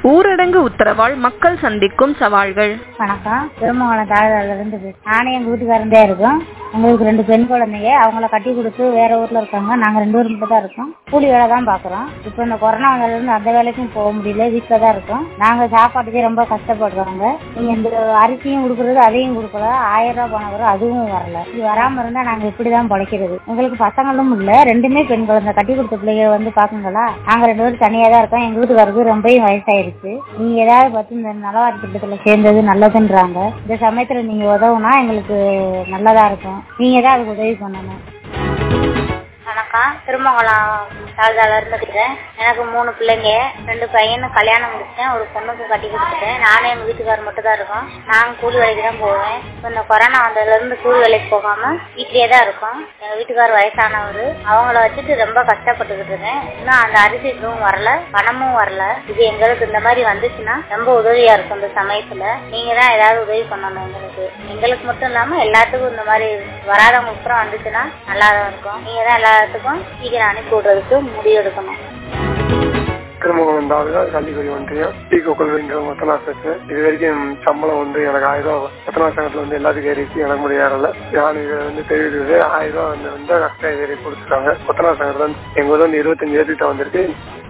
ஊரடங்கு உத்தரவால் மக்கள் சந்திக்கும் சவால்கள் வணக்கம் திருமங்கலம் தாழ்வாளர்ல இருந்து பேசுறேன் நானும் எங்க வீட்டுக்காரன் தான் இருக்கோம் எங்களுக்கு ரெண்டு பெண் குழந்தைங்க அவங்கள கட்டி கொடுத்து வேற ஊர்ல இருக்காங்க நாங்க ரெண்டு பேரும் மட்டும் தான் இருக்கோம் கூலி வேலை தான் பாக்குறோம் இப்போ இந்த கொரோனா வந்ததுல இருந்து அந்த வேலைக்கும் போக முடியல வீட்டுல தான் இருக்கோம் நாங்க சாப்பாட்டுக்கே ரொம்ப கஷ்டப்படுறோங்க நீங்க இந்த அரிசியும் கொடுக்கறது அதையும் கொடுக்கல ஆயிரம் ரூபாய் பணம் வரும் அதுவும் வரல இது வராம இருந்தா நாங்க இப்படிதான் பொழைக்கிறது எங்களுக்கு பசங்களும் இல்ல ரெண்டுமே பெண் குழந்தை கட்டி கொடுத்த பிள்ளைங்க வந்து பாக்குங்களா நாங்க ரெண்டு பேரும் தனியா தான் இருக்கோம் எங்க வீட்டுக்காருக்கு ரொம்பவும் வயசாயிருச்சு நீங்க ஏதாவது பார்த்து இந்த நலவாரி திட்டத்துல சேர்ந்தது நல்லதுன்றாங்க இந்த சமயத்துல நீங்க உதவுனா எங்களுக்கு நல்லதா இருக்கும் நீங்க தான் அதுக்கு உதவி பண்ணணும் வணக்கம் திருமங்கலம் தாழ்தால இருந்துக்கிட்டேன் எனக்கு மூணு பிள்ளைங்க ரெண்டு பையனும் கல்யாணம் முடிச்சிட்டேன் ஒரு பொண்ணுக்கு கட்டி கொடுத்துட்டேன் நானும் எங்க வீட்டுக்காரர் மட்டும் தான் இருக்கோம் நாங்க கூலி வேலைக்கு தான் போவேன் இப்போ இந்த கொரோனா வந்ததுல இருந்து கூலி வேலைக்கு போகாம வீட்லயே தான் இருக்கோம் எங்க வீட்டுக்காரர் வயசானவர் அவங்கள வச்சுட்டு ரொம்ப கஷ்டப்பட்டுக்கிட்டு இருக்கேன் இன்னும் அந்த அரிசி இதுவும் வரல பணமும் வரல இது எங்களுக்கு இந்த மாதிரி வந்துச்சுன்னா ரொம்ப உதவியா இருக்கும் இந்த சமயத்துல நீங்க தான் ஏதாவது உதவி பண்ணணும் எங்களுக்கு எங்களுக்கு மட்டும் இல்லாம எல்லாத்துக்கும் இந்த மாதிரி வராதவங்களுக்கு அப்புறம் வந்துச்சுன்னா நல்லா தான் இருக்கும் நீங்க தான் எல்லாத்துக்கும் சீக்கிரம் அனுப்பி விடுறதுக்கு முடிவு எடுக்கணும் திருமணம் தாலுகா கள்ளிக்குடி ஒன்றியம் டீ கொக்கல்ங்கிற மொத்தனா பேசுறேன் இது வரைக்கும் சம்பளம் வந்து எனக்கு ஆயிரம் ரூபாய் மொத்தனா சங்கத்துல வந்து எல்லாத்துக்கும் ஏறிச்சு எனக்கு முடியாதுல நான் இதை வந்து தெரிவிக்கிறது ஆயிரம் ரூபாய் வந்து வந்து கரெக்டா ஏறி கொடுத்துருக்காங்க மொத்தனா சங்கத்துல வந்து எங்க ஊர்ல வந்து இருபத்தஞ்சு ஏறிட்ட வந்திருக்கு